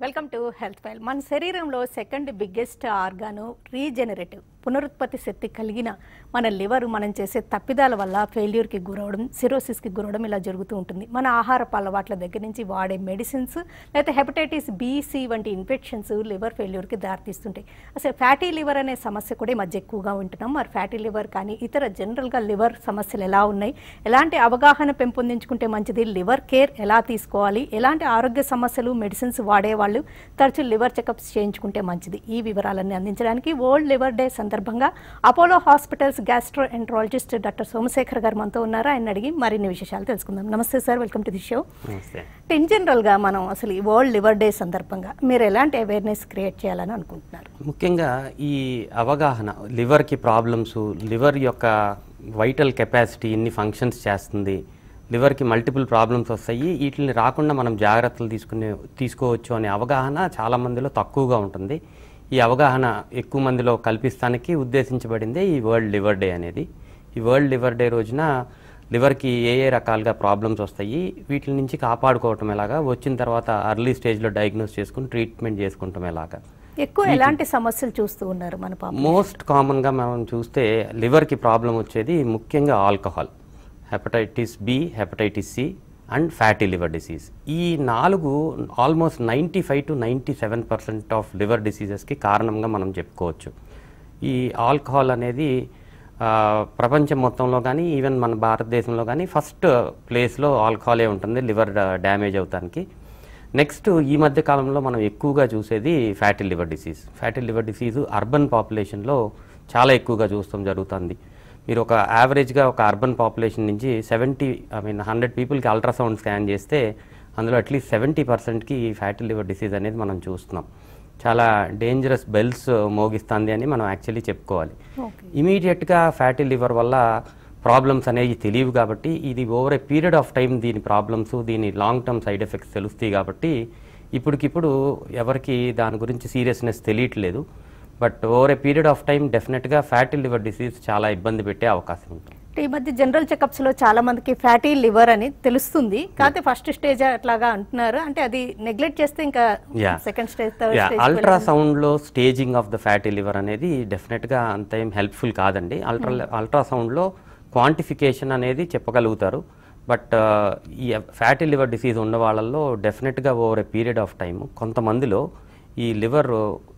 Welcome to health file మన శరీరంలో second biggest organ regenerative పునరుత్పత్తి శక్తి కలిగిన మన లివర్ మనం చేసే తప్పిదాల వల్ల ఫెయిల్యూర్కి గురవడం సిరోసిస్కి గురవడం ఇలా జరుగుతూ ఉంటుంది మన ఆహారపు అలవాట్ల దగ్గర నుంచి వాడే మెడిసిన్స్ లేకపోతే హెపటైటిస్ బీసీ వంటి ఇన్ఫెక్షన్స్ లివర్ ఫెయిల్యూర్కి దారితీస్తుంటాయి అసలు ఫ్యాటీ లివర్ అనే సమస్య కూడా ఈ మధ్య ఎక్కువగా ఉంటున్నాం మరి ఫ్యాటీ లివర్ కానీ ఇతర జనరల్గా లివర్ సమస్యలు ఎలా ఉన్నాయి ఎలాంటి అవగాహన పెంపొందించుకుంటే మంచిది లివర్ కేర్ ఎలా తీసుకోవాలి ఎలాంటి ఆరోగ్య సమస్యలు మెడిసిన్స్ వాడేవాళ్ళు తరచూ లివర్ చెకప్స్ చేయించుకుంటే మంచిది ఈ వివరాలన్నీ అందించడానికి వరల్డ్ లివర్ డే సందర్భంగా Apollo hospitals gastroenterologist doctor Somashekar గారు మనతో ఉన్నారు ఆయన అడిగి మరిన్ని విశేషాలు తెలుసుకుందాం నమస్తే sir welcome to the show నమస్తే ఇన్ జనరల్గా మనం అసలు ఈ వరల్డ్ లివర్ డే సందర్భంగా మీరు ఎలాంటి అవేర్నెస్ క్రియేట్ చేయాలని అనుకుంటున్నారు ముఖ్యంగా ఈ అవగాహన లివర్కి ప్రాబ్లమ్స్ లివర్ యొక్క వైటల్ కెపాసిటీ ఇన్ని ఫంక్షన్స్ చేస్తుంది లివర్కి మల్టిపుల్ ప్రాబ్లమ్స్ వస్తాయి వీటిని రాకుండా మనం జాగ్రత్తలు తీసుకునే తీసుకోవచ్చు అనే అవగాహన చాలా మందిలో తక్కువగా ఉంటుంది ఈ అవగాహన ఎక్కువ మందిలో కల్పిస్తానికి ఉద్దేశించబడిందే ఈ వరల్డ్ లివర్ డే అనేది ఈ వరల్డ్ లివర్ డే రోజున లివర్కి ఏ ఏ రకాలుగా ప్రాబ్లమ్స్ వస్తాయి వీటి నుంచి కాపాడుకోవటం ఎలాగా వచ్చిన తర్వాత అర్లీ స్టేజ్లో డయాగ్నోస్ చేసుకుని ట్రీట్మెంట్ చేసుకుంటాం ఎలాగా ఎక్కువ ఎలాంటి సమస్యలు చూస్తూ ఉన్నారు మన పాప మోస్ట్ కామన్గా మనం చూస్తే లివర్కి ప్రాబ్లం వచ్చేది ముఖ్యంగా alcohol hepatitis B hepatitis C and fatty liver disease ఈ నాలుగు almost ninety five to ninety seven percent of liver డిసీజెస్కి కారణంగా మనం చెప్పుకోవచ్చు ఈ ఆల్కహాల్ అనేది ఆ, ప్రపంచం మొత్తంలో కానీ ఈవెన్ మన భారతదేశంలో కానీ ఫస్ట్ ప్లేస్లో ఆల్కహాలే ఉంటుంది లివర్ డ్యామేజ్ అవుతానికి నెక్స్ట్ ఈ మధ్య కాలంలో మనం ఎక్కువగా చూసేది fatty liver disease fatty liver disease urban పాపులేషన్లో చాలా ఎక్కువగా చూస్తాం జరుగుతుంది మీరు ఒక యావరేజ్గా ఒక అర్బన్ పాపులేషన్ నుంచి సెవెంటీ ఐ మీన్ హండ్రెడ్ పీపుల్కి అల్ట్రాసౌండ్ స్కాన్ చేస్తే అందులో అట్లీస్ట్ సెవెంటీ పర్సెంట్కి ఫ్యాటీ లివర్ డిసీజ్ అనేది మనం చూస్తున్నాం చాలా డేంజరస్ బెల్స్ మోగిస్తుంది అని మనం యాక్చువల్లీ చెప్పుకోవాలి ఓకే ఇమీడియట్గా ఫ్యాటీ లివర్ వల్ల ప్రాబ్లమ్స్ అనేవి తెలియవు కాబట్టి ఇది over a period of time దీని ప్రాబ్లమ్స్ దీని లాంగ్ టర్మ్ సైడ్ ఎఫెక్ట్స్ తెలుస్తాయి కాబట్టి ఇప్పటికిప్పుడు ఎవరికి దాని గురించి సీరియస్నెస్ తెలియట్లేదు but over a period of time డెఫినెట్గా ఫ్యాటీ లివర్ డిసీజ్ చాలా ఇబ్బంది పెట్టే అవకాశం ఉంటుంది అంటే ఈ మధ్య జనరల్ చెకప్స్ లో చాలా మందికి ఫ్యాటీ లివర్ అని తెలుస్తుంది కాకపోతే ఫస్ట్ స్టేజ్ అట్లాగా అంటున్నారు అంటే అది నెగ్లెక్ట్ చేస్తే ఇంకా Yeah. Second stage third yeah stage అల్ట్రాసౌండ్లో staging of the fatty liver అనేది డెఫినెట్గా అంత ఏం హెల్ప్ఫుల్ కాదండి అల్ట్రా అల్ట్రాసౌండ్లో క్వాంటిఫికేషన్ అనేది చెప్పగలుగుతారు బట్ ఈ ఫ్యాటీ లివర్ డిసీజ్ ఉన్న వాళ్ళల్లో డెఫినెట్గా over a period of time కొంతమందిలో ఈ లివర్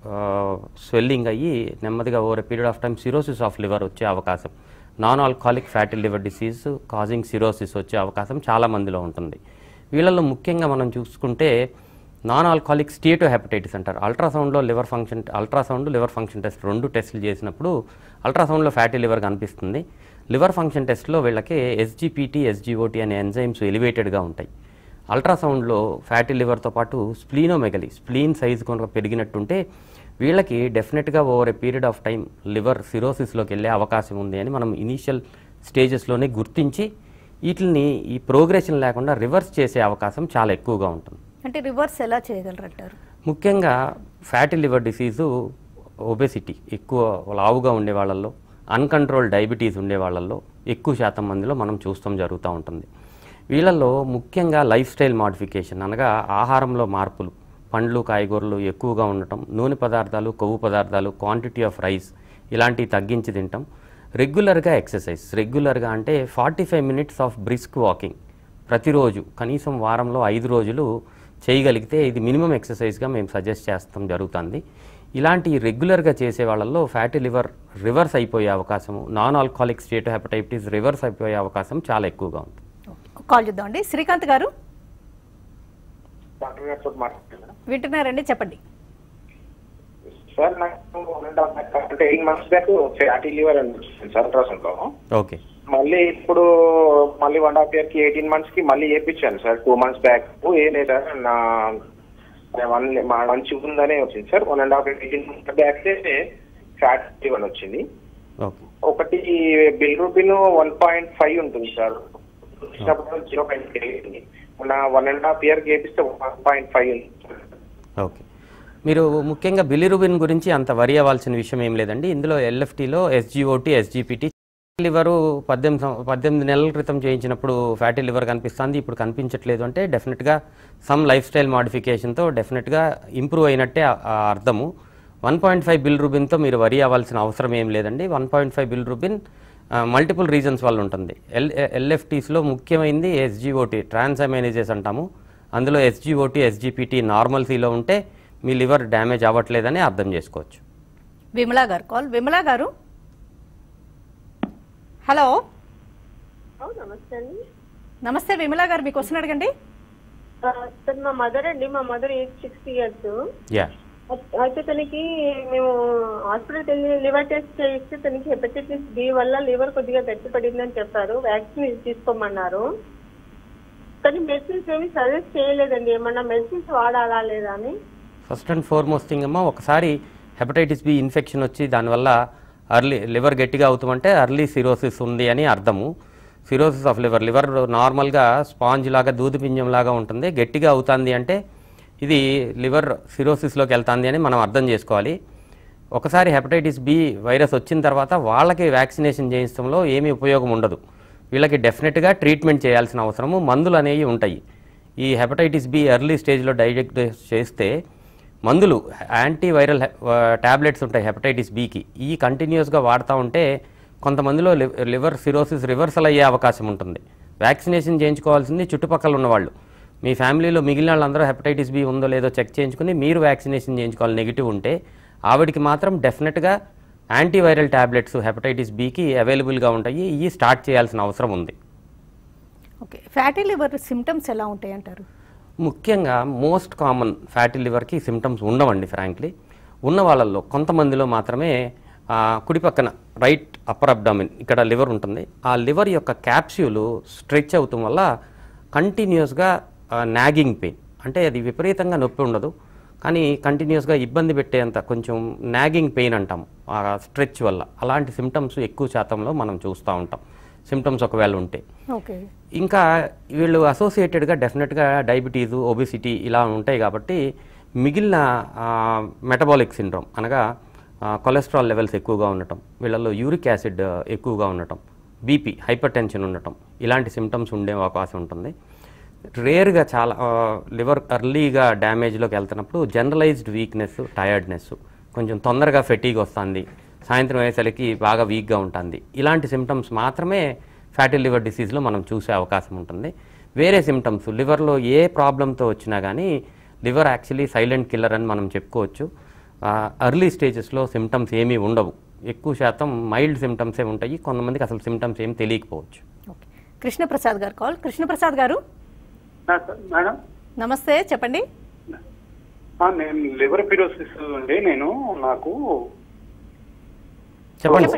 స్వెల్లింగ్ అయ్యి నెమ్మదిగా over a period of time cirrhosis of liver వచ్చే అవకాశం non alcoholic fatty liver disease causing cirrhosis వచ్చే అవకాశం చాలా మందిలో ఉంటుంది వీళ్ళలో ముఖ్యంగా మనం చూసుకుంటే నాన్ ఆల్కహాలిక్ స్టేటో హెపటైటిస్ అంటారు అల్ట్రాసౌండ్లో liver function ultrasound liver function test రెండు టెస్టులు చేసినప్పుడు అల్ట్రాసౌండ్లో ఫ్యాటీ లివర్ కనిపిస్తుంది లివర్ ఫంక్షన్ టెస్ట్లో వీళ్ళకి ఎస్జిపిటి ఎస్జిఓటి అనే ఎంజైమ్స్ ఎలివేటెడ్గా ఉంటాయి అల్ట్రాసౌండ్లో ఫ్యాటీ లివర్తో పాటు స్ప్లీనోమెగలి స్ప్లీన్ సైజ్ కనుక పెరిగినట్టుంటే వీళ్ళకి డెఫినెట్గా over a period of time liver సిరోసిస్లోకి వెళ్ళే అవకాశం ఉంది అని మనం ఇనీషియల్ స్టేజెస్లోనే గుర్తించి వీటిని ఈ ప్రోగ్రెషన్ లేకుండా రివర్స్ చేసే అవకాశం చాలా ఎక్కువగా ఉంటుంది అంటే రివర్స్ ఎలా చేయగలరంటారు ముఖ్యంగా ఫ్యాటీ లివర్ డిసీజు ఒబెసిటీ ఎక్కువ లావుగా ఉండే వాళ్ళల్లో అన్కంట్రోల్ డయాబెటీస్ ఉండే వాళ్ళల్లో ఎక్కువ శాతం మందిలో మనం చూస్తాం జరుగుతూ ఉంటుంది వీళ్ళల్లో ముఖ్యంగా లైఫ్ స్టైల్ మాడిఫికేషన్ అనగా ఆహారంలో మార్పులు పండ్లు కాయగూరలు ఎక్కువగా ఉండటం నూనె పదార్థాలు కొవ్వు పదార్థాలు క్వాంటిటీ ఆఫ్ రైస్ ఇలాంటివి తగ్గించి తింటాం రెగ్యులర్గా ఎక్సర్సైజ్ రెగ్యులర్గా అంటే forty five minutes of brisk walking ప్రతిరోజు కనీసం వారంలో ఐదు రోజులు చేయగలిగితే ఇది మినిమం ఎక్సర్సైజ్గా మేము సజెస్ట్ చేస్తాం జరుగుతుంది ఇలాంటి రెగ్యులర్గా చేసే వాళ్ళల్లో ఫ్యాటీ లివర్ రివర్స్ అయిపోయే అవకాశము non alcoholic steatohepatitis reverse అయిపోయే అవకాశం చాలా ఎక్కువగా ఉంటుంది కాల్ చేద్దామండి శ్రీకాంత్ గారు డాక్టర్ గారితో మాట్లాడుతున్నా వింటున్నారండి చెప్పండి సార్ నాకు అంటే eight months back fatty liver అని వచ్చింది సార్ అల్ట్రాసౌండ్ లో ఓకే మళ్ళీ ఇప్పుడు మళ్ళీ వన్ హాఫ్ ఇయర్ కి ఎయిటీన్ మంత్స్ కి మళ్ళీ వేయించాను సార్ టూ మంత్స్ బ్యాక్ ఏం లేదు సార్ నా వన్ మా మంచి ఉందనే వచ్చింది sir one and half eighteen months back fat liver వచ్చింది ఓకే ఒకటి బిల్రూబిన్ వన్ పాయింట్ ఫైవ్ ఉంటుంది సార్ వచ్చినప్పుడు జీరో పాయింట్ ఎయిట్ మొన్న వన్ అండ్ హాఫ్ ఇయర్ వేపిస్తే వన్ పాయింట్ ఫైవ్ ఉంది ఓకే మీరు ముఖ్యంగా బిలిరుబిన్ గురించి అంత వరి అవ్వాల్సిన విషయం ఏం లేదండి ఇందులో ఎల్ఎఫ్టీలో ఎస్జిఓటి ఎస్జిపిటి లివరు పద్దెనిమిది సం- పద్దెనిమిది నెలల క్రితం చేయించినప్పుడు ఫ్యాటీ లివర్ కనిపిస్తుంది ఇప్పుడు కనిపించట్లేదు అంటే డెఫినెట్గా సమ్ లైఫ్ స్టైల్ మాడిఫికేషన్తో డెఫినెట్గా ఇంప్రూవ్ అయినట్టే ఆ- ఆ అర్థము వన్ పాయింట్ ఫైవ్ బిల్ రూబిన్తో మీరు వరి అవ్వాల్సిన అవసరం ఏం లేదండి one point five bilirubin multiple reasons వల్ల ఉంటుంది ఎల్ ఎల్ఎఫ్టీస్లో ముఖ్యమైనది ఎస్జిఓటీ ట్రాన్స్ అమైనైజెస్ అంటాము అందులో ఎస్జిఓటీ ఎస్జిపిటీ నార్మల్సీలో ఉంటే మీ లివర్ డ్యామేజ్ అవ్వట్లేదని అర్థం చేసుకోవచ్చు విమలా గారు కాల్ విమలా గారు హలో నమస్తే అండి నమస్తే విమలా గారు మీకు క్వశ్చన్ అడగండి ఆ, సార్ మా మదర్ అండి మా mother age sixty years yeah అయితే తనకి మేము హాస్పిటల్కి వెళ్ళి లివర్ టెస్ట్ చేయిస్తే తనకి హెపటైటిస్ బి వల్ల లివర్ కొద్దిగా గట్టిపడిందని చెప్పారు వ్యాక్సిన్ తీసుకోమన్నారు కానీ మెడిసిన్స్ ఏమి సజెస్ట్ చేయలేదండి ఏమన్నా మెడిసిన్స్ వాడాలా లేదా అని ఫస్ట్ అండ్ ఫార్మోస్ట్ థింగ్ అమ్మా ఒకసారి హెపటైటిస్ బి ఇన్ఫెక్షన్ వచ్చి దానివల్ల అర్లీ లివర్ గట్టిగా అవుతామంటే అర్లీ సిరోసిస్ ఉంది అని అర్థము సిరోసిస్ ఆఫ్ లివర్ లివర్ నార్మల్గా స్పాంజ్ లాగా దూదిపింజం లాగా ఉంటుంది గట్టిగా అవుతుంది అంటే ఇది లివర్ సిరోసిస్లోకి వెళ్తుంది అని మనం అర్థం చేసుకోవాలి ఒకసారి హెపటైటిస్ బి వైరస్ వచ్చిన తర్వాత వాళ్ళకి వ్యాక్సినేషన్ చేయించడంలో ఏమీ ఉపయోగం ఉండదు వీళ్ళకి డెఫినెట్గా ట్రీట్మెంట్ చేయాల్సిన అవసరము మందులు అనేవి ఉంటాయి ఈ హెపటైటిస్ బి ఎర్లీ స్టేజ్లో డైరెక్ట్ చేస్తే మందులు యాంటీవైరల్ ట్యాబ్లెట్స్ ఉంటాయి హెపటైటిస్ బికి ఈ కంటిన్యూస్గా వాడుతూ ఉంటే కొంతమందిలో లివ్- లివర్ సిరోసిస్ రివర్సల్ అయ్యే అవకాశం ఉంటుంది వ్యాక్సినేషన్ చేయించుకోవాల్సింది చుట్టుపక్కల ఉన్నవాళ్ళు మీ ఫ్యామిలీలో మిగిలిన వాళ్ళందరూ హెపటైటిస్ బి ఉందో లేదో చెక్ చేయించుకుని మీరు వ్యాక్సినేషన్ చేయించుకోవాలి నెగిటివ్ ఉంటే ఆవిడికి మాత్రం డెఫినెట్గా యాంటీవైరల్ ట్యాబ్లెట్స్ హెపటైటిస్ బికి అవైలబుల్గా ఉంటాయి ఇవి స్టార్ట్ చేయాల్సిన అవసరం ఉంది ఓకే ఫ్యాటీ లివర్ సిమ్టమ్స్ ఎలా ఉంటాయి అంటారు ముఖ్యంగా మోస్ట్ కామన్ ఫ్యాటీ లివర్కి సిమ్టమ్స్ ఉండవండి ఫ్రాంక్లీ ఉన్న వాళ్ళల్లో కొంతమందిలో మాత్రమే ఆ, కుడి పక్కన రైట్ అప్పర్ అబ్డామిన్ ఇక్కడ లివర్ ఉంటుంది ఆ లివర్ యొక్క క్యాప్స్యూలు స్ట్రెచ్ అవుతాం వల్ల కంటిన్యూస్గా నాగింగ్ పెయిన్ అంటే అది విపరీతంగా నొప్పి ఉండదు కానీ కంటిన్యూస్గా ఇబ్బంది పెట్టేంత కొంచెం నాగింగ్ పెయిన్ అంటాం ఆ స్ట్రెచ్ వల్ల అలాంటి సిమ్టమ్స్ ఎక్కువ శాతంలో మనం చూస్తూ ఉంటాం సిమ్టమ్స్ ఒకవేళ ఉంటే ఓకే ఇంకా వీళ్ళు అసోసియేటెడ్గా డెఫినెట్గా డయాబెటీస్ ఒబిసిటీ ఇలా ఉంటాయి కాబట్టి మిగిలిన మెటబాలిక్ సిండ్రోమ్ అనగా ఆ, కొలెస్ట్రాల్ లెవెల్స్ ఎక్కువగా ఉండటం వీళ్ళల్లో యూరిక్ యాసిడ్ ఎక్కువగా ఉండటం బీపీ హైపర్ టెన్షన్ ఉండటం ఇలాంటి సిమ్టమ్స్ ఉండే అవకాశం ఉంటుంది రేర్గా చాలా లివర్ ఎర్లీగా డ్యామేజ్లోకి వెళ్తున్నప్పుడు జనరలైజ్డ్ వీక్నెస్ టయర్డ్నెస్ కొంచెం తొందరగా ఫెటీగ్ వస్తుంది సాయంత్రం అయ్యేసరికి బాగా వీక్గా ఉంటుంది ఇలాంటి సిమ్టమ్స్ మాత్రమే ఫ్యాటీ లివర్ డిసీజ్లో మనం చూసే అవకాశం ఉంటుంది వేరే సిమ్టమ్స్ లివర్లో ఏ ప్రాబ్లంతో వచ్చినా కానీ లివర్ యాక్చువల్లీ సైలెంట్ కిల్లర్ అని మనం చెప్పుకోవచ్చు అర్లీ స్టేజెస్లో సిమ్టమ్స్ ఏమీ ఉండవు ఎక్కువ శాతం మైల్డ్ సిమ్టమ్సే ఉంటాయి కొంతమందికి అసలు సిమ్టమ్స్ ఏం తెలియకపోవచ్చు ఓకే కృష్ణప్రసాద్ గారు కాల్ కృష్ణప్రసాద్ గారు మేడం నమస్తే చెప్పండి ఆ, నేను లివర్ పిరోసిస్ అండి నేను నాకు చెప్పండి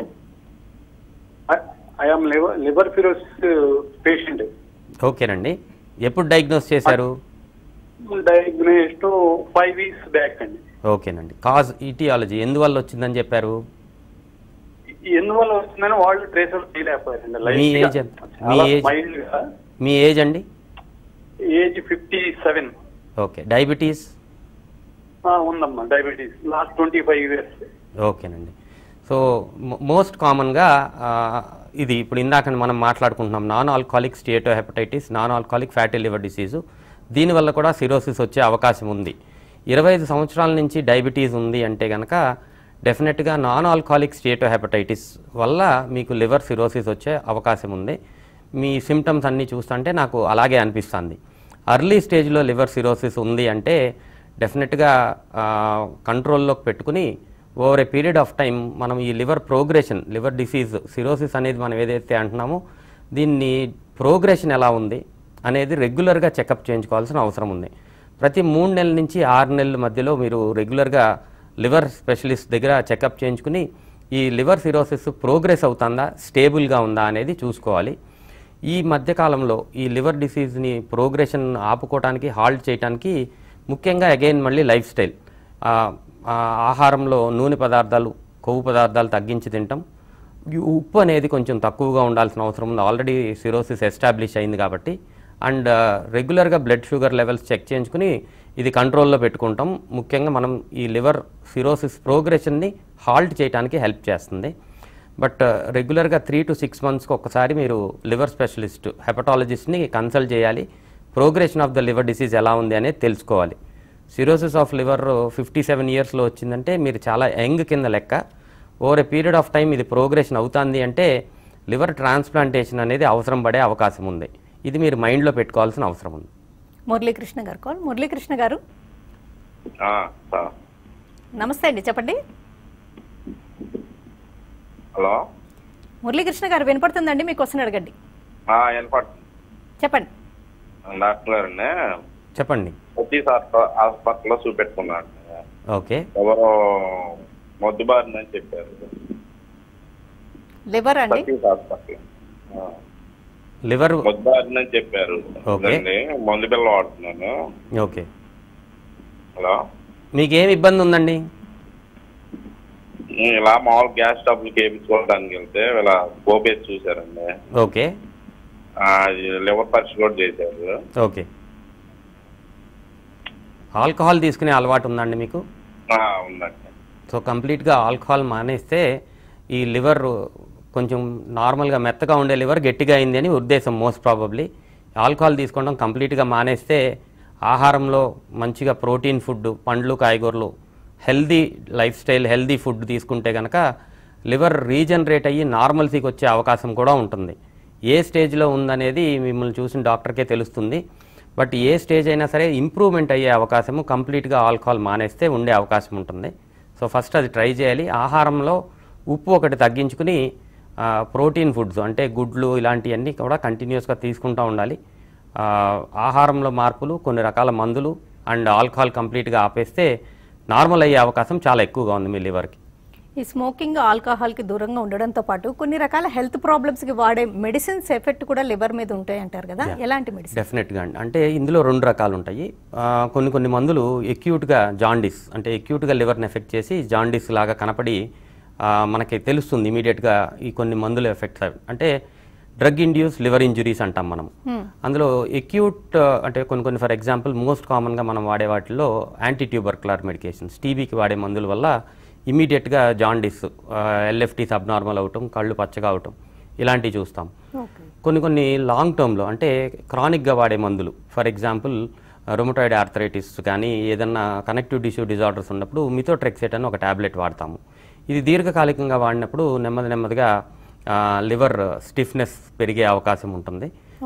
I'm liver liver cirrhosis patient ఓకేనండి ఎప్పుడు డయాగ్నోస్ చేశారు డయాగ్నోస్ట్ ఫైవ్ వీక్స్ బ్యాక్ అండి ఓకేనండి కాజ్ ఈటియాలజీ ఎందువల్ల వచ్చిందని చెప్పారు ఎందువల్ల వచ్చిందని వాళ్ళు ట్రేస్ అవుట్ చేయలేకపోయారండి మీ లైట్ ఏజ్ ఎంత? మీ ఏజ్? మైల్డ్ గా మీ ఏజ్ అండి age fifty seven okay diabetes ఉందమ్మా diabetes last twenty five years ఓకేనండి సో మోస్ట్ కామన్గా ఇది ఇప్పుడు ఇందాక మనం మాట్లాడుకుంటున్నాం non alcoholic steatohepatitis non alcoholic fatty liver disease దీనివల్ల కూడా సిరోసిస్ వచ్చే అవకాశం ఉంది ఇరవై ఐదు సంవత్సరాల నుంచి డయాబెటీస్ ఉంది అంటే కనుక డెఫినెట్గా నాన్ ఆల్కహాలిక్ స్టేటో హెపటైటిస్ వల్ల మీకు లివర్ సిరోసిస్ వచ్చే అవకాశం ఉంది మీ సిమ్టమ్స్ అన్నీ చూస్తుంటే నాకు అలాగే అనిపిస్తుంది అర్లీ స్టేజ్లో లివర్ సిరోసిస్ ఉంది అంటే డెఫినెట్గా కంట్రోల్లోకి పెట్టుకుని over a period of time మనం ఈ liver progression liver disease cirrhosis అనేది మనం ఏదైతే అంటున్నామో దీన్ని ప్రోగ్రెషన్ ఎలా ఉంది అనేది రెగ్యులర్గా చెకప్ చేయించుకోవాల్సిన అవసరం ఉంది ప్రతి మూడు నెలల నుంచి ఆరు నెలల మధ్యలో మీరు రెగ్యులర్గా లివర్ స్పెషలిస్ట్ దగ్గర చెకప్ చేయించుకుని ఈ లివర్ సిరోసిస్ ప్రోగ్రెస్ అవుతుందా స్టేబుల్గా ఉందా అనేది చూసుకోవాలి ఈ మధ్యకాలంలో ఈ లివర్ డిసీజ్ని ప్రోగ్రెషన్ ఆపుకోవడానికి హాల్ట్ చేయడానికి ముఖ్యంగా అగైన్ మళ్ళీ లైఫ్ స్టైల్ ఆ, ఆ ఆహారంలో నూనె పదార్థాలు కొవ్వు పదార్థాలు తగ్గించి తింటాం ఈ ఉప్పు అనేది కొంచెం తక్కువగా ఉండాల్సిన అవసరం ఉంది ఆల్రెడీ సిరోసిస్ ఎస్టాబ్లిష్ అయింది కాబట్టి అండ్ రెగ్యులర్గా బ్లడ్ షుగర్ లెవెల్స్ చెక్ చేయించుకుని ఇది కంట్రోల్లో పెట్టుకుంటాం ముఖ్యంగా మనం ఈ లివర్ సిరోసిస్ ప్రోగ్రెషన్ని హాల్ట్ చేయడానికి హెల్ప్ చేస్తుంది బట్ రెగ్యులర్గా త్రీ టు సిక్స్ మంత్స్కి ఒక్కసారి మీరు లివర్ స్పెషలిస్ట్ హెపటాలజిస్ట్ని కన్సల్ట్ చేయాలి progression of the liver disease ఎలా ఉంది అనేది తెలుసుకోవాలి cirrhosis of liver fifty seven ఇయర్స్లో వచ్చిందంటే మీరు చాలా యంగ్ కింద లెక్క over a period of time ఇది ప్రోగ్రెషన్ అవుతుంది అంటే లివర్ ట్రాన్స్ప్లాంటేషన్ అనేది అవసరం పడే అవకాశం ఉంది ఇది మీరు మైండ్లో పెట్టుకోవాల్సిన అవసరం ఉంది మురళీకృష్ణ గారు కాల్ మురళీకృష్ణ గారు ఆ, సార్ నమస్తే అండి చెప్పండి హలో మురళీకృష్ణ గారు వినపడుతుందండి మీ క్వశ్చన్ అడగండి ఆ, వినపడుతుంది చెప్పండి డాక్టర్ గారండి చెప్పండి సతీష్ హాస్ప- హాస్పిటల్లో చూపెట్టుకున్నాను ఓకే ఎవరో మొద్దుబారిని చెప్పారు లివర్ అండి సతీష్ హాస్పిటల్ ఆ, లివర్ మొద్దుబారిని చెప్పారు ఓకే. అదండి, మందు బిల్ల వాడుతున్నాను ఓకే హలో మీకు ఏం ఇబ్బంది ఉందండి ఇలా మామూలు గ్యాస్ స్టవ్లు వేయించుకోవడానికి వెళ్తే ఇలా గోపేసి చూశారండి ఓకే ఆ, అది లివర్ పరీక్ష కూడా చేశారు ఓకే ఆల్కహాల్ తీసుకునే అలవాటు ఉందండి మీకు ఆ, ఉందండి సో కంప్లీట్గా ఆల్కహాల్ మానేస్తే ఈ లివర్ కొంచెం నార్మల్గా మెత్తగా ఉండే లివర్ గట్టిగా అయింది అని ఉద్దేశం మోస్ట్ ప్రాబబ్లీ ఆల్కహాల్ తీసుకోవడం కంప్లీట్గా మానేస్తే ఆహారంలో మంచిగా ప్రోటీన్ ఫుడ్ పండ్లు కాయగూరలు healthy lifestyle healthy food తీసుకుంటే కనుక లివర్ రీజనరేట్ అయ్యి నార్మల్సీకి వచ్చే అవకాశం కూడా ఉంటుంది ఏ స్టేజ్లో ఉందనేది మిమ్మల్ని చూసిన డాక్టర్కే తెలుస్తుంది బట్ ఏ స్టేజ్ అయినా సరే ఇంప్రూవ్మెంట్ అయ్యే అవకాశము కంప్లీట్గా ఆల్కహాల్ మానేస్తే ఉండే అవకాశం ఉంటుంది సో ఫస్ట్ అది ట్రై చేయాలి ఆహారంలో ఉప్పు ఒకటి తగ్గించుకుని ఆ, ప్రోటీన్ ఫుడ్స్ అంటే గుడ్లు ఇలాంటివన్నీ కూడా కంటిన్యూస్గా తీసుకుంటూ ఉండాలి ఆ, ఆహారంలో మార్పులు కొన్ని రకాల మందులు అండ్ ఆల్కహాల్ కంప్లీట్గా ఆపేస్తే నార్మల్ అయ్యే అవకాశం చాలా ఎక్కువగా ఉంది మీ లివర్కి ఈ స్మోకింగ్ ఆల్కహాల్కి దూరంగా ఉండడంతో పాటు కొన్ని రకాల హెల్త్ ప్రాబ్లమ్స్కి వాడే మెడిసిన్స్ ఎఫెక్ట్ కూడా లివర్ మీద ఉంటాయి అంటారు కదా ఎలాంటి మెడిసిన్ డెఫినెట్గా అండి అంటే ఇందులో రెండు రకాలు ఉంటాయి ఆ, కొన్ని కొన్ని మందులు ఎక్యూట్గా జాండిస్ అంటే ఎక్యూట్గా లివర్ని ఎఫెక్ట్ చేసి జాండిస్ లాగా కనపడి ఆ, మనకి తెలుస్తుంది ఇమీడియట్గా ఈ కొన్ని మందులు ఎఫెక్ట్స్ అవి అంటే డ్రగ్ ఇండ్యూస్ లివర్ ఇంజురీస్ అంటాం మనం అందులో ఎక్యూట్ అంటే కొన్ని కొన్ని ఫర్ ఎగ్జాంపుల్ మోస్ట్ కామన్గా మనం వాడే వాటిల్లో యాంటీ ట్యూబర్క్యులర్ మెడికేషన్స్ టీబీకి వాడే మందుల వల్ల ఇమీడియట్గా జాండిస్ ఎల్ఎఫ్టీస్ అబ్నార్మల్ అవటం కళ్ళు పచ్చగా అవటం ఇలాంటివి చూస్తాం ఓకే కొన్ని కొన్ని లాంగ్ టర్మ్లో అంటే క్రానిక్గా వాడే మందులు ఫర్ ఎగ్జాంపుల్ రొమటాయిడ్ ఆర్థరైటిస్ కానీ ఏదన్నా కనెక్టివ్ టిష్యూ డిజార్డర్స్ ఉన్నప్పుడు మిథోట్రెక్సేట్ అని ఒక టాబ్లెట్ వాడతాము ఇది దీర్ఘకాలికంగా వాడినప్పుడు నెమ్మది నెమ్మదిగా లివర్ స్టిఫ్నెస్ పెరిగే అవకాశం ఉంటుంది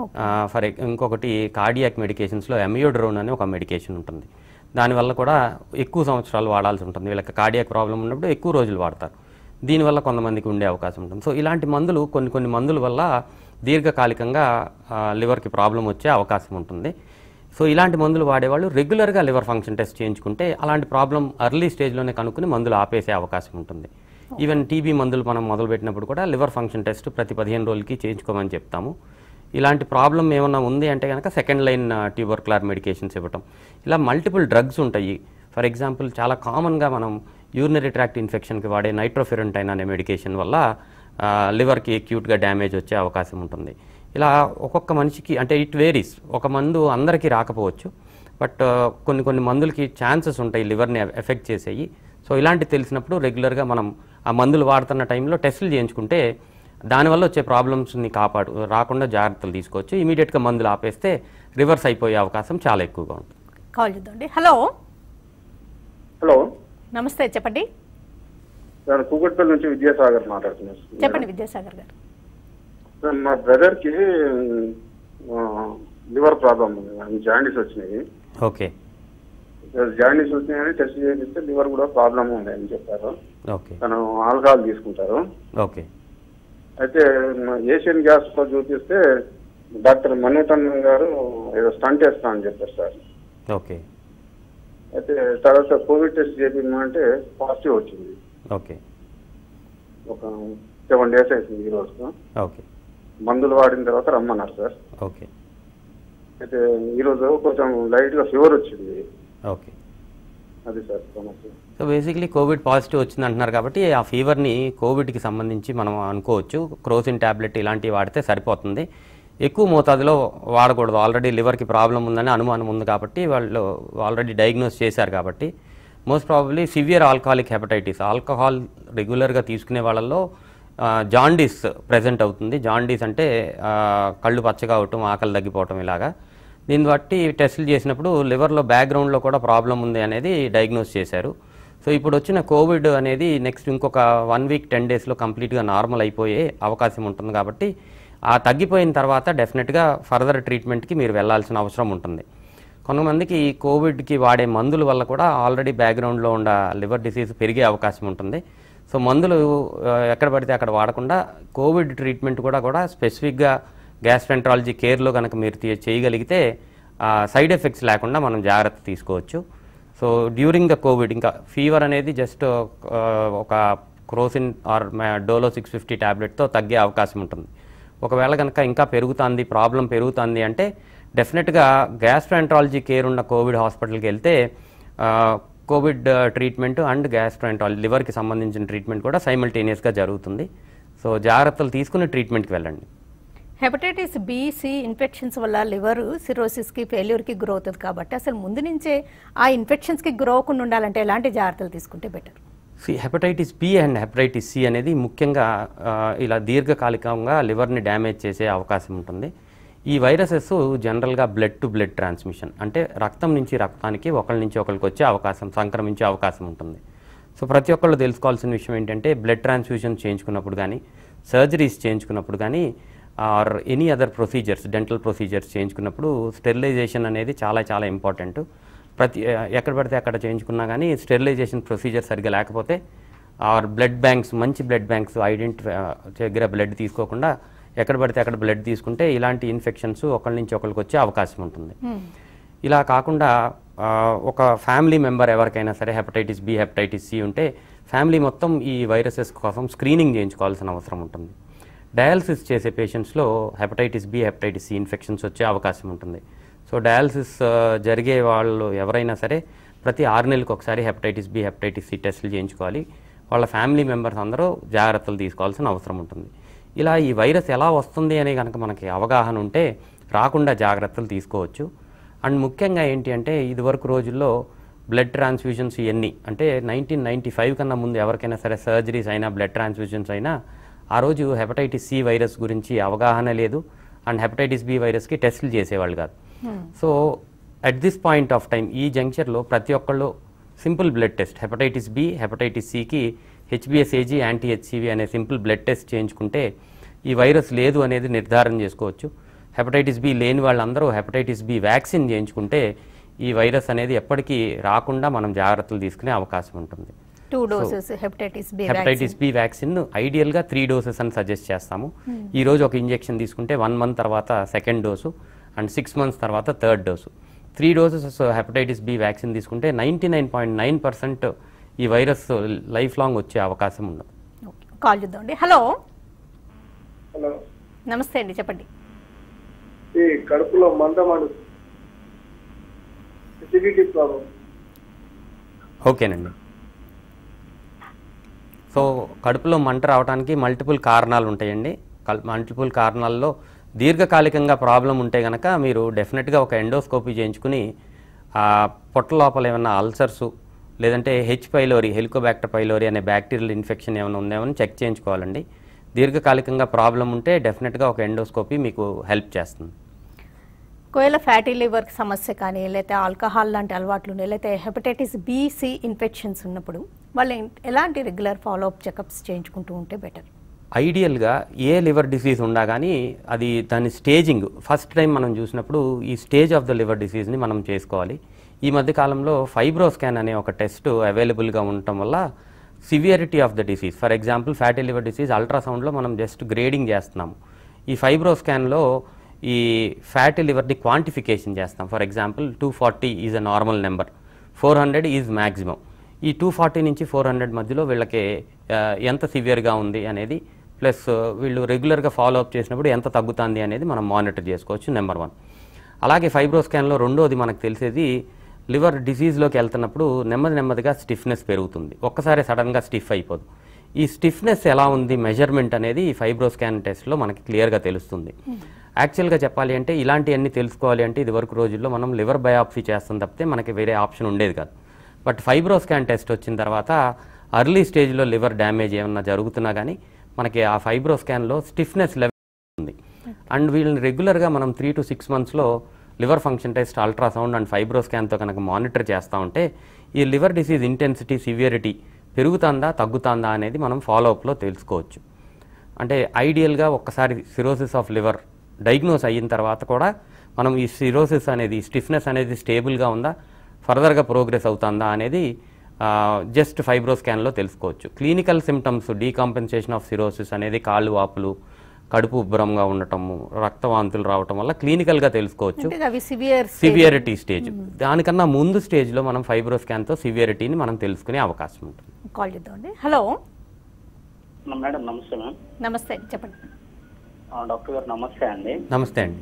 ఫర్ ఇంకొకటి కార్డియాక్ మెడికేషన్స్లో ఎమియోడ్రోన్ అని ఒక మెడికేషన్ ఉంటుంది దానివల్ల కూడా ఎక్కువ సంవత్సరాలు వాడాల్సి ఉంటుంది వీళ్ళకి కార్డియాక్ ప్రాబ్లం ఉన్నప్పుడు ఎక్కువ రోజులు వాడతారు దీనివల్ల కొంతమందికి ఉండే అవకాశం ఉంటుంది సో ఇలాంటి మందులు కొన్ని కొన్ని మందుల వల్ల దీర్ఘకాలికంగా ఆ, లివర్కి ప్రాబ్లం వచ్చే అవకాశం ఉంటుంది సో ఇలాంటి మందులు వాడేవాళ్ళు రెగ్యులర్గా లివర్ ఫంక్షన్ టెస్ట్ చేయించుకుంటే అలాంటి ప్రాబ్లం అర్లీ స్టేజ్లోనే కనుక్కుని మందులు ఆపేసే అవకాశం ఉంటుంది ఈవెన్ టీబీ మందులు మనం మొదలుపెట్టినప్పుడు కూడా లివర్ ఫంక్షన్ టెస్ట్ ప్రతి పదిహేను రోజులకి చేయించుకోమని చెప్తాము ఇలాంటి ప్రాబ్లం ఏమన్నా ఉంది అంటే కనుక సెకండ్ లైన్ ట్యూబర్క్యులర్ మెడికేషన్స్ ఇవ్వటం ఇలా మల్టిపుల్ డ్రగ్స్ ఉంటాయి ఫర్ ఎగ్జాంపుల్ చాలా కామన్గా మనం యూరినరీ ట్రాక్ట్ ఇన్ఫెక్షన్కి వాడే నైట్రోఫెరంటైన్ అనే మెడికేషన్ వల్ల ఆ, లివర్కి అక్యూట్గా డ్యామేజ్ వచ్చే అవకాశం ఉంటుంది ఇలా ఒక్కొక్క మనిషికి అంటే ఇట్ వేరీస్ ఒక మందు అందరికీ రాకపోవచ్చు బట్ కొన్ని కొన్ని మందులకి ఛాన్సెస్ ఉంటాయి లివర్ని ఎఫెక్ట్ చేసేవి సో ఇలాంటి తెలిసినప్పుడు రెగ్యులర్గా మనం ఆ మందులు వాడుతున్న టైంలో టెస్టులు చేయించుకుంటే దానివల్ల వచ్చే ప్రాబ్లమ్స్ని కాపాడు రాకుండా జాగ్రత్తలు తీసుకోవచ్చు ఇమీడియట్గా మందులు ఆపేస్తే రివర్స్ అయిపోయే అవకాశం చాలా ఎక్కువగా ఉంటుంది కాల్ చేద్దాండి హలో హలో నమస్తే చెప్పండి నేను కూకట్పల్లి నుంచి విద్యాసాగర్ మాట్లాడుతున్నాను చెప్పండి విద్యాసాగర్ గారు సార్, మా బ్రదర్ కి లివర్ ప్రాబ్లం ఉంది జాండీస్ వచ్చినాయి ఓకే జాండీస్ వచ్చినాయని టెస్ట్ చేపిస్తే లివర్ కూడా ప్రాబ్లం ఉంది అని చెప్పారు ఓకే తను ఆల్కహాల్ తీసుకుంటారు ఓకే అయితే మా ఏషియన్ గ్యాస్ తో చూపిస్తే డాక్టర్ మన్నుటన్ గారు ఏదో స్టంట్ వేస్తా అని చెప్పారు సార్ ఓకే అయితే తర్వాత కోవిడ్ టెస్ట్ చేపించమంటే పాజిటివ్ వచ్చింది ఓకే ఒక సెవెన్ డేస్ అవుతుంది ఈ రోజు ఓకే మందులు వాడిన తర్వాత రమ్మన్నారు సార్ ఓకే అయితే ఈరోజు కొంచెం లైట్ గా ఫీవర్ వచ్చింది ఓకే అది సార్ సమస్య సో బేసిక్లీ కోవిడ్ పాజిటివ్ వచ్చింది అంటున్నారు కాబట్టి ఆ ఫీవర్ని కోవిడ్కి సంబంధించి మనం అనుకోవచ్చు క్రోసిన్ ట్యాబ్లెట్ ఇలాంటివి వాడితే సరిపోతుంది ఎక్కువ మోతాదులో వాడకూడదు ఆల్రెడీ లివర్కి ప్రాబ్లం ఉందని అనుమానం ఉంది కాబట్టి వాళ్ళు ఆల్రెడీ డయాగ్నోస్ చేశారు కాబట్టి most probably severe alcoholic hepatitis alcohol రెగ్యులర్గా తీసుకునే వాళ్ళల్లో జాండీస్ ప్రజెంట్ అవుతుంది జాండీస్ అంటే ఆ, కళ్ళు పచ్చగా అవటం ఆకలి తగ్గిపోవటం ఇలాగా దీన్ని బట్టి టెస్టులు చేసినప్పుడు లివర్లో బ్యాక్గ్రౌండ్లో కూడా ప్రాబ్లం ఉంది అనేది డయాగ్నోస్ చేశారు సో ఇప్పుడు వచ్చిన కోవిడ్ అనేది నెక్స్ట్ ఇంకొక వన్ వీక్ టెన్ డేస్లో కంప్లీట్గా నార్మల్ అయిపోయే అవకాశం ఉంటుంది కాబట్టి ఆ తగ్గిపోయిన తర్వాత డెఫినెట్గా ఫర్దర్ ట్రీట్మెంట్కి మీరు వెళ్ళాల్సిన అవసరం ఉంటుంది కొంతమందికి ఈ కోవిడ్కి వాడే మందుల వల్ల కూడా ఆల్రెడీ బ్యాక్గ్రౌండ్లో ఉన్న లివర్ డిసీజ్ పెరిగే అవకాశం ఉంటుంది సో మందులు ఆ, ఎక్కడ పడితే అక్కడ వాడకుండా కోవిడ్ ట్రీట్మెంట్ కూడా కూడా స్పెసిఫిక్గా గ్యాస్ట్రెంట్రాలజీ కేర్లో కనుక మీరు తీ- చేయగలిగితే సైడ్ ఎఫెక్ట్స్ లేకుండా మనం జాగ్రత్త తీసుకోవచ్చు సో డ్యూరింగ్ ద కోవిడ్ ఇంకా ఫీవర్ అనేది జస్ట్ ఒక Crocin or Dolo six fifty ట్యాబ్లెట్తో తగ్గే అవకాశం ఉంటుంది ఒకవేళ కనుక ఇంకా పెరుగుతుంది ప్రాబ్లం పెరుగుతుంది అంటే డెఫినెట్గా గ్యాస్ట్రాంట్రాలజీ కేర్ ఉన్న కోవిడ్ హాస్పిటల్కి వెళ్తే ఆ, కోవిడ్ ట్రీట్మెంట్ అండ్ గ్యాస్ట్రాంట్రాలజీ లివర్కి సంబంధించిన ట్రీట్మెంట్ కూడా సైమల్టేనియస్గా జరుగుతుంది సో జాగ్రత్తలు తీసుకుని ట్రీట్మెంట్కి వెళ్ళండి హెపటైటిస్ బి సి ఇన్ఫెక్షన్స్ వల్ల లివర్ సిరోసిస్కి ఫెయిల్యూర్కి గురి అవుతుంది కాబట్టి అసలు ముందు నుంచే ఆ ఇన్ఫెక్షన్స్కి గురి అవ్వకుండా ఉండాలంటే ఎలాంటి జాగ్రత్తలు తీసుకుంటే better C hepatitis B and hepatitis C అనేది ముఖ్యంగా ఆ, ఇలా దీర్ఘకాలికంగా లివర్ని డ్యామేజ్ చేసే అవకాశం ఉంటుంది ఈ వైరసెస్ జనరల్గా బ్లడ్ టు బ్లడ్ ట్రాన్స్మిషన్ అంటే రక్తం నుంచి రక్తానికి ఒకరి నుంచి ఒకరికి వచ్చే అవకాశం సంక్రమించే అవకాశం ఉంటుంది సో ప్రతి ఒక్కళ్ళు తెలుసుకోవాల్సిన విషయం ఏంటంటే బ్లడ్ ట్రాన్స్ఫ్యూషన్ చేయించుకున్నప్పుడు కానీ సర్జరీస్ చేయించుకున్నప్పుడు కానీ or any other procedures dental procedures చేయించుకున్నప్పుడు స్టెరిలైజేషన్ అనేది చాలా చాలా ఇంపార్టెంట్ ప్రతి ఎక్కడ పడితే అక్కడ చేయించుకున్నా కానీ స్టెరిలైజేషన్ ప్రొసీజర్ సరిగ్గా లేకపోతే ఆర్ బ్లడ్ బ్యాంక్స్ మంచి బ్లడ్ బ్యాంక్స్ ఐడెంటిఫై దగ్గర బ్లడ్ తీసుకోకుండా ఎక్కడ పడితే అక్కడ బ్లడ్ తీసుకుంటే ఇలాంటి ఇన్ఫెక్షన్స్ ఒకరి నుంచి ఒకరికి వచ్చే అవకాశం ఉంటుంది ఇలా కాకుండా ఆ, ఒక ఫ్యామిలీ మెంబర్ ఎవరికైనా సరే హెపటైటిస్ బి హెపటైటిస్ సి ఉంటే ఫ్యామిలీ మొత్తం ఈ వైరసెస్ కోసం స్క్రీనింగ్ చేయించుకోవాల్సిన అవసరం ఉంటుంది డయాలసిస్ చేసే పేషెంట్స్లో hepatitis B hepatitis C infections వచ్చే అవకాశం ఉంటుంది సో డయాలసిస్ ఆ, జరిగే వాళ్ళు ఎవరైనా సరే ప్రతి ఆరు నెలలకు ఒకసారి హెపటైటిస్ బి హెపటైటిస్ సి టెస్టులు చేయించుకోవాలి వాళ్ళ ఫ్యామిలీ మెంబర్స్ అందరూ జాగ్రత్తలు తీసుకోవాల్సిన అవసరం ఉంటుంది ఇలా ఈ వైరస్ ఎలా వస్తుంది అనే కనుక మనకి అవగాహన ఉంటే రాకుండా జాగ్రత్తలు తీసుకోవచ్చు అండ్ ముఖ్యంగా ఏంటి అంటే ఇదివరకు రోజుల్లో బ్లడ్ ట్రాన్స్ఫ్యూజన్స్ ఇవన్నీ అంటే నైన్టీన్ నైంటీ ఫైవ్ కన్నా ముందు ఎవరికైనా సరే సర్జరీస్ అయినా బ్లడ్ ట్రాన్స్ఫ్యూజన్స్ అయినా ఆ రోజు హెపటైటిస్ సి వైరస్ గురించి అవగాహన లేదు అండ్ హెపటైటిస్ బి వైరస్కి టెస్టులు చేసేవాళ్ళు కాదు so at this point of time ఈ జంక్షన్లో ప్రతి ఒక్కళ్ళు simple blood test hepatitis B hepatitis సికి హెచ్బిఎస్ఏజీ యాంటీ హెచ్సివి అనే సింపుల్ బ్లడ్ టెస్ట్ చేయించుకుంటే ఈ వైరస్ లేదు అనేది నిర్ధారణ చేసుకోవచ్చు హెపటైటిస్ బి లేని వాళ్ళందరూ హెపటైటిస్ బి వ్యాక్సిన్ చేయించుకుంటే ఈ వైరస్ అనేది ఎప్పటికీ రాకుండా మనం జాగ్రత్తలు తీసుకునే అవకాశం ఉంటుంది two doses hepatitis B hepatitis B vaccine ఐడియల్గా త్రీ డోసెస్ అని సజెస్ట్ చేస్తాము ఈ రోజు ఒక ఇంజెక్షన్ తీసుకుంటే వన్ మంత్ తర్వాత second dose and six months తర్వాత third dose three doses hepatitis B vaccine తీసుకుంటే ninety nine point nine percent ఈ వైరస్ లైఫ్ లాంగ్ వచ్చే అవకాశం ఉండదు కాల్ చూద్దామండి హలో హలో నమస్తే అండి చెప్పండి ఈ కడుపులో మంట మండు అసిడిటీ ప్రాబ్లం ఓకేనండి సో కడుపులో మంట రావడానికి మల్టిపుల్ కారణాలు ఉంటాయండి మల్టిపుల్ కారణాల్లో దీర్ఘకాలికంగా ప్రాబ్లం ఉంటే కనుక మీరు డెఫినెట్గా ఒక ఎండోస్కోపీ చేయించుకుని ఆ పొట్ట లోపల ఏమైనా అల్సర్స్ లేదంటే హెచ్ పైలోరి హెలికోబ్యాక్టర్ పైలోరి అనే బ్యాక్టీరియల్ ఇన్ఫెక్షన్ ఏమైనా ఉందేమో అని చెక్ చేయించుకోవాలండి దీర్ఘకాలికంగా ప్రాబ్లం ఉంటే డెఫినెట్గా ఒక ఎండోస్కోపీ మీకు హెల్ప్ చేస్తుంది ఒకవేళ ఫ్యాటీ లివర్ సమస్య కానీ లేకపోతే ఆల్కహాల్ లాంటి అలవాట్లు ఉన్నాయి లేకపోతే హెపటైటిస్ బి ఇన్ఫెక్షన్స్ ఉన్నప్పుడు వాళ్ళు ఎం- ఎలాంటి రెగ్యులర్ ఫాలోఅప్ చెకప్స్ చేయించుకుంటూ ఉంటే బెటర్ ఐడియల్గా ఏ లివర్ డిసీజ్ ఉన్నా కానీ అది దాని స్టేజింగ్ ఫస్ట్ టైం మనం చూసినప్పుడు ఈ స్టేజ్ ఆఫ్ ద లివర్ డిసీజ్ని మనం చేసుకోవాలి ఈ మధ్య కాలంలో ఫైబ్రో స్కాన్ అనే ఒక టెస్ట్ అవైలబుల్గా ఉండటం వల్ల severity of the disease for example fatty liver disease అల్ట్రాసౌండ్లో మనం జస్ట్ గ్రేడింగ్ చేస్తున్నాము ఈ ఫైబ్రో స్కాన్లో ఈ ఫ్యాటీ లివర్ని క్వాంటిఫికేషన్ చేస్తాం for example two forty is a normal number four hundred is maximum ఈ టూ ఫార్టీ నుంచి ఫోర్ హండ్రెడ్ మధ్యలో వీళ్ళకి ఆ, ఎంత సివియర్గా ఉంది అనేది ప్లస్ వీళ్ళు రెగ్యులర్గా ఫాలో అప్ చేసినప్పుడు ఎంత తగ్గుతుంది అనేది మనం మానిటర్ చేసుకోవచ్చు నెంబర్ వన్ అలాగే ఫైబ్రో స్కాన్లో రెండోది మనకు తెలిసేది లివర్ డిసీజ్లోకి వెళ్తున్నప్పుడు నెమ్మది నెమ్మదిగా స్టిఫ్నెస్ పెరుగుతుంది ఒక్కసారి సడన్గా స్టిఫ్ అయిపోదు ఈ స్టిఫ్నెస్ ఎలా ఉంది మెజర్మెంట్ అనేది ఈ ఫైబ్రో స్కాన్ టెస్ట్లో మనకి క్లియర్గా తెలుస్తుంది యాక్చువల్గా చెప్పాలి అంటే ఇలాంటివన్నీ తెలుసుకోవాలి అంటే ఇది వరకు రోజుల్లో మనం లివర్ బయాప్సీ చేస్తాం తప్పితే మనకి వేరే ఆప్షన్ ఉండేది కాదు బట్ ఫైబ్రో స్కాన్ టెస్ట్ వచ్చిన తర్వాత అర్లీ స్టేజ్లో లివర్ డ్యామేజ్ ఏమన్నా జరుగుతున్నా కానీ మనకి ఆ ఫైబ్రో స్కాన్లో స్టిఫ్నెస్ లెవెల్ ఉంది అండ్ వీళ్ళని రెగ్యులర్గా మనం త్రీ టు సిక్స్ మంత్స్లో liver function test ultrasound and ఫైబ్రో స్కాన్తో కనుక మానిటర్ చేస్తూ ఉంటే ఈ లివర్ డిసీజ్ ఇంటెన్సిటీ సివియరిటీ పెరుగుతుందా తగ్గుతుందా అనేది మనం ఫాలో అప్లో తెలుసుకోవచ్చు అంటే ఐడియల్గా ఒక్కసారి సిరోసిస్ ఆఫ్ లివర్ డయాగ్నోస్ అయిన తర్వాత కూడా మనం ఈ సిరోసిస్ అనేది స్టిఫ్నెస్ అనేది స్టేబుల్గా ఉందా ఫర్దర్గా ప్రోగ్రెస్ అవుతుందా అనేది జస్ట్ ఫైబ్రో స్కాన్లో తెలుసుకోవచ్చు clinical symptoms decompensation of cirrhosis అనేది కాళ్ళు వాపులు కడుపు ఉబ్బరంగా ఉండటము రక్తవాంతులు రావటం వల్ల క్లినికల్గా తెలుసుకోవచ్చు అంటే అవి సివియర్ సివియరిటీ స్టేజ్ దానికన్నా ముందు స్టేజ్లో మనం ఫైబ్రో స్కాన్తో సివియరిటీని మనం తెలుసుకునే అవకాశం ఉంటుంది కాల్ చేద్దామండి హలో మేడం నమస్తే మ్యామ్ నమస్తే చెప్పండి ఆ, డాక్టర్ గారు నమస్తే అండి నమస్తే అండి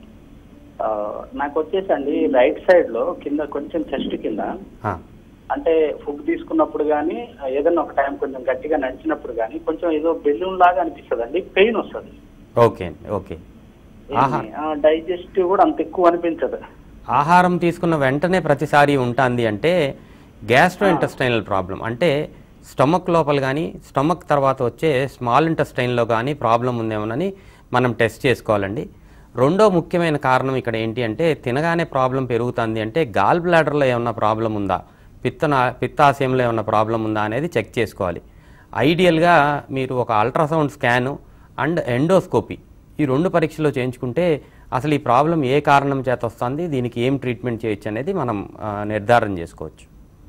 ఆ, నాకు వచ్చేసి అండి రైట్ సైడ్ లో కింద కొంచెం చెస్ట్ కింద ఆ, అంటే ఫుడ్ తీసుకున్నప్పుడు కానీ ఏదైనా ఒక టైం కొంచెం గట్టిగా నడిచినప్పుడు కానీ కొంచెం ఏదో బెలూన్ లాగా అనిపిస్తుంది అండి పెయిన్ వస్తుంది ఓకే అండి ఓకే ఆహా డైజెస్ట్ కూడా అంత ఎక్కువ అనిపించదు ఆహారం తీసుకున్న వెంటనే ప్రతిసారి ఉంటుంది అంటే గ్యాస్ట్రో ఇంటెస్టైనల్ ప్రాబ్లం అంటే స్టమక్ లోపల కానీ స్టమక్ తర్వాత వచ్చే స్మాల్ ఇంటెస్టైన్లో కానీ ప్రాబ్లం ఉందేమోనని మనం టెస్ట్ చేసుకోవాలండి రెండో ముఖ్యమైన కారణం ఇక్కడ ఏంటి అంటే తినగానే ప్రాబ్లం పెరుగుతుంది అంటే గాల్ బ్లాడర్లో ఏమన్నా ప్రాబ్లం ఉందా పిత్తన పిత్తాశయంలో ఏమన్నా ప్రాబ్లం ఉందా అనేది చెక్ చేసుకోవాలి ఐడియల్గా మీరు ఒక అల్ట్రాసౌండ్ స్కాను అండ్ ఎండోస్కోపీ ఈ రెండు పరీక్షలు చేయించుకుంటే అసలు ఈ ప్రాబ్లం ఏ కారణం చేత వస్తుంది దీనికి ఏం ట్రీట్మెంట్ చేయొచ్చు అనేది మనం ఆ, నిర్ధారణ చేసుకోవచ్చు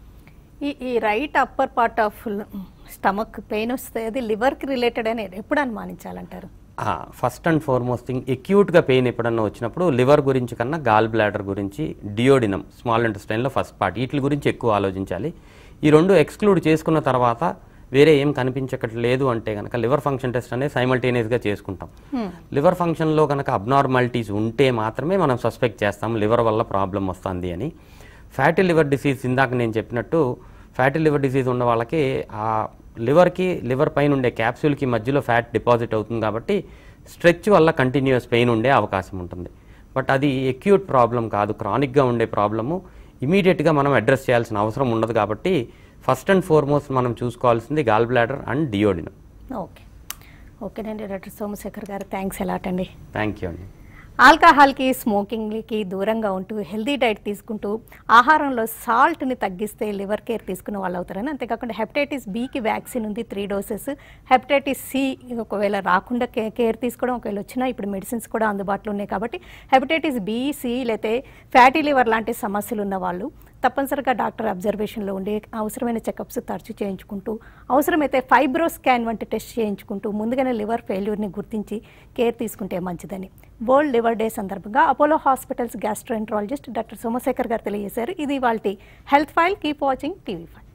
ఈ ఈ right upper part of stomach pain వస్తే అది లివర్కి రిలేటెడ్ అని ఎప్పుడు అనుమానించాలంటారు ఫస్ట్ అండ్ ఫార్మోస్ట్ థింగ్ ఎక్యూట్గా పెయిన్ ఎప్పుడన్నా వచ్చినప్పుడు లివర్ గురించి కన్నా గాల్ బ్లాడర్ గురించి డియోడినం స్మాల్ ఇంటెస్టైన్లో ఫస్ట్ పార్ట్ వీటి గురించి ఎక్కువ ఆలోచించాలి ఈ రెండు ఎక్స్క్లూడ్ చేసుకున్న తర్వాత వేరే ఏం కనిపించట్లేదు అంటే కనుక లివర్ ఫంక్షన్ టెస్ట్ అనేది సైమల్టేనియస్గా చేసుకుంటాం లివర్ ఫంక్షన్లో కనుక అబ్నార్మాలిటీస్ ఉంటే మాత్రమే మనం సస్పెక్ట్ చేస్తాం లివర్ వల్ల ప్రాబ్లం వస్తుంది అని ఫ్యాటీ లివర్ డిసీజ్ ఇందాక నేను చెప్పినట్టు ఫ్యాటీ లివర్ డిసీజ్ ఉన్న వాళ్ళకి ఆ లివర్కి లివర్ పైన ఉండే క్యాప్సూల్కి మధ్యలో ఫ్యాట్ డిపాజిట్ అవుతుంది కాబట్టి స్ట్రెచ్ వల్ల కంటిన్యూస్ పెయిన్ ఉండే అవకాశం ఉంటుంది బట్ అది ఎక్యూట్ ప్రాబ్లం కాదు క్రానిక్గా ఉండే ప్రాబ్లము ఇమీడియట్గా మనం అడ్రస్ చేయాల్సిన అవసరం ఉండదు కాబట్టి ఫస్ట్ అండ్ ఫార్మోస్ట్ మనం చూసుకోవాల్సింది gallbladder and duodenum okay ఓకేనండి doctor Somashekar garu thanks a lot అండి థ్యాంక్ యూ అండి ఆల్కహాల్కి స్మోకింగ్కి దూరంగా ఉంటూ హెల్దీ డైట్ తీసుకుంటూ ఆహారంలో సాల్ట్ని తగ్గిస్తే లివర్ కేర్ తీసుకున్న వాళ్ళు అవుతారని అంతేకాకుండా హెపటైటిస్ బికి వ్యాక్సిన్ ఉంది త్రీ డోసెస్ హెపటైటిస్ సి ఒకవేళ రాకుండా కే కేర్ తీసుకోవడం ఒకవేళ వచ్చినా ఇప్పుడు మెడిసిన్స్ కూడా అందుబాటులో ఉన్నాయి కాబట్టి హెపటైటిస్ బి సి లేతే ఫ్యాటీ లివర్ లాంటి సమస్యలు ఉన్న వాళ్ళు తప్పనిసరిగా డాక్టర్ అబ్జర్వేషన్లో ఉండి అవసరమైన చెకప్స్ తరచు చేయించుకుంటూ అవసరమైతే ఫైబ్రో స్కాన్ వంటి టెస్ట్ చేయించుకుంటూ ముందుగానే లివర్ ఫెయిల్యూర్ని గుర్తించి కేర్ తీసుకుంటే మంచిదని వరల్డ్ లివర్ డే సందర్భంగా Apollo Hospitals gastroenterologist doctor Somashekar garu తెలియజేశారు ఇది వాళ్ళ health file keep watching TV five